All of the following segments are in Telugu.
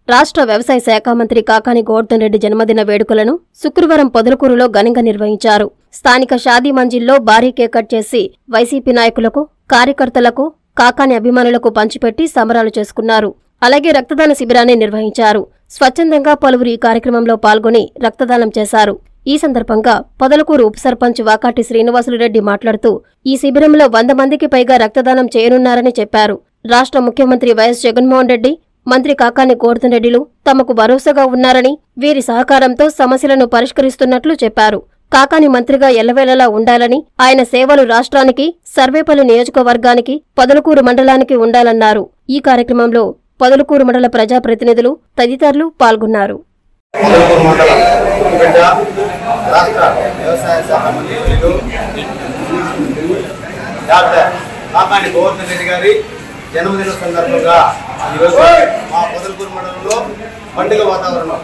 రాష్ట్ర వ్యవసాయ శాఖ మంత్రి కాకాని గోవర్ధన్ రెడ్డి జన్మదిన వేడుకలను శుక్రవారం పొదలకూరులో ఘనంగా నిర్వహించారు స్థానిక షాదీ మంజిల్లో భారీ కేక్ కట్ చేసి వైసీపీ నాయకులకు కార్యకర్తలకు కాకాని అభిమానులకు పంచిపెట్టి సంబరాలు చేసుకున్నారు అలాగే రక్తదాన శిబిరాన్ని నిర్వహించారు స్వచ్ఛందంగా పలువురు ఈ కార్యక్రమంలో పాల్గొని రక్తదానం చేశారు ఈ సందర్భంగా పొదలకూరు ఉప సర్పంచ్ వాకాటి శ్రీనివాసులురెడ్డి మాట్లాడుతూ ఈ శిబిరంలో వంద మందికి పైగా రక్తదానం చేయనున్నారని చెప్పారు రాష్ట్ర ముఖ్యమంత్రి వైఎస్ జగన్మోహన్ రెడ్డి మంత్రి కాకాని గోవర్ధన్ రెడ్డిలు తమకు భరోసాగా ఉన్నారని వీరి సహకారంతో సమస్యలను పరిష్కరిస్తున్నట్లు చెప్పారు కాకాని మంత్రిగా ఎల్లవేళలా ఉండాలని ఆయన సేవలు రాష్ట్రానికి సర్వేపల్లి నియోజకవర్గానికి పొదలకూరు మండలానికి ఉండాలన్నారు ఈ కార్యక్రమంలో పొదలకూరు మండల ప్రజాప్రతినిధులు తదితరులు పాల్గొన్నారు పొదలకూరు మండల బిడ్డ రాష్ట్ర వ్యవసాయ శాఖ మంత్రులు డాక్టర్ కాకాని గోవర్ధన్ రెడ్డి గారి జన్మదిన సందర్భంగా ఈరోజు మా పొదలకూరు మండలంలో పండుగ వాతావరణం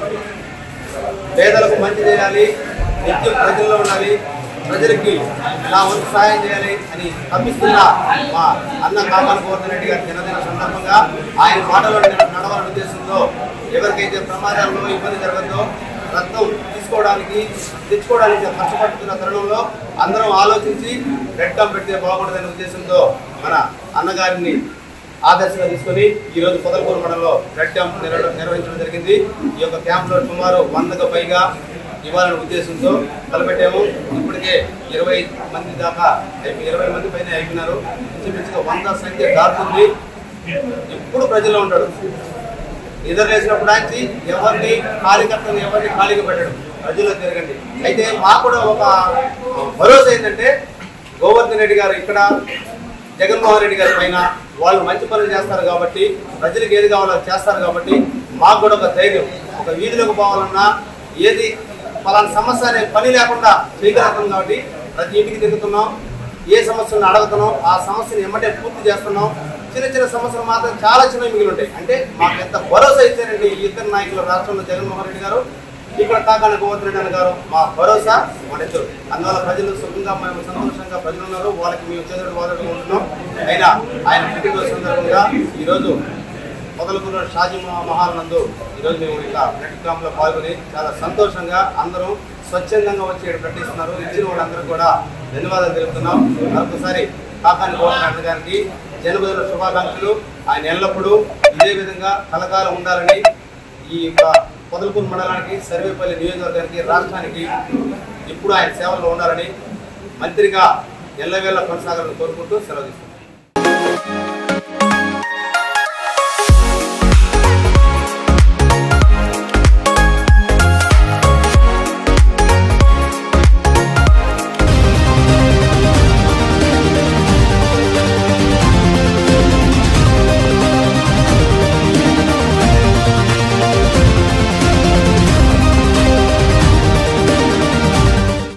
పేదలకు మంచి చేయాలి నిత్యం ప్రజల్లో ఉండాలి ప్రజలకి నా వంతు సహాయం చేయాలి అని తప్పిస్తున్న మా అన్న కాకాని గోవర్ధన్ రెడ్డి గారి జన్మదిన సందర్భంగా ఆయన మాటలో నడవాలని ఉద్దేశంతో ఎవరికైతే ప్రమాదాల్లో ఇబ్బంది జరగద్దో రక్తం తీసుకోవడానికి తెచ్చుకోవడానికి కష్టపడుతున్న తరుణంలో అందరం ఆలోచించి రెడ్ కమ్ పెడితే బాగుంటుందనే ఉద్దేశంతో మన అన్నగారిని ఆదర్శంగా తీసుకొని ఈ రోజు పొదలకూరు మండలంలో బ్లడ్ క్యాంప్ నిర్వ- నిర్వహించడం జరిగింది ఈ యొక్క క్యాంప్ లో సుమారు వందకు పైగా ఇవ్వాలనే ఉద్దేశంతో తలపెట్టాము ఇప్పటికే ఇరవై మంది దాకా అయిపోయి- ఇరవై మంది పైన అయిపోయినారు ఇంచుమించుగా వంద సంఖ్య దాటుతుంది ఎప్పుడు ప్రజల్లో ఉంటాడు నిద్ర లేచినప్పుడు నుంచి ఎవరిని కార్యకర్తలు ఎవరిని ఖాళీగా పెట్టడం ప్రజల్లో తిరగండి అయితే మాకు కూడా ఒక భరోసా ఏంటంటే గోవర్ధన్ రెడ్డి గారు ఇక్కడ జగన్మోహన్ రెడ్డి గారి పైన వాళ్ళు మంచి పనులు చేస్తారు కాబట్టి ప్రజలకు ఏది కావాలో అది చేస్తారు కాబట్టి మాకు కూడా ఒక ధైర్యం ఒక వీధిలోకి పోవాలన్నా ఏది పలానా సమస్య అనే పని లేకుండా చేయగలుగుతాం కాబట్టి ప్రతి ఇంటికి తిరుగుతున్నాం ఏ సమస్యలను అడుగుతున్నాం ఆ సమస్యను ఎమ్మటే పూర్తి చేస్తున్నాం చిన్న చిన్న సమస్యలు మాత్రం చాలా చిన్న మిగిలి ఉంటాయి అంటే మాకు ఎంత భరోసా ఇచ్చారండి ఈ ఇద్దరు నాయకులు రాష్ట్రంలో జగన్మోహన్ రెడ్డి గారు ఇక్కడ కాకాన గోవర్ధన్ రెడ్డి అన్న గారు మా భరోసా మన ఇద్దరు అందువల్ల ప్రజలు సుఖంగా మేము సంతోషంగా ప్రజలు ఉన్నారు వాళ్ళకి మేము చేతులు వాదనగా ఉంటున్నాం అయినా ఆయన పుట్టినరోజు సందర్భంగా ఈరోజు మొదలుకున్న షాజీ మహా- మహల్ నందు ఈరోజు మేము ఇట్లా బ్లడ్ క్యాంప్ లో పాల్గొని చాలా సంతోషంగా అందరం స్వచ్ఛందంగా వచ్చి ఇక్కడ ప్రకటిస్తున్నారు ఇచ్చిన వాళ్ళందరూ కూడా ధన్యవాదాలు తెలుపుతున్నాం మరొకసారి కాకాని గోవర్ధన్ గారికి జన్మదిన శుభాకాంక్షలు ఆయన ఎల్లప్పుడూ ఇదే విధంగా కలకాలం ఉండాలని ఈ యొక్క పొదలకూరు మండలానికి సర్వేపల్లి నియోజకవర్గానికి రాష్ట్రానికి ఇప్పుడు ఆయన సేవల్లో ఉండాలని మంత్రిగా ఎల్లవేళ కొనసాగాలని కోరుకుంటూ సెలవు తీసుకుంటాను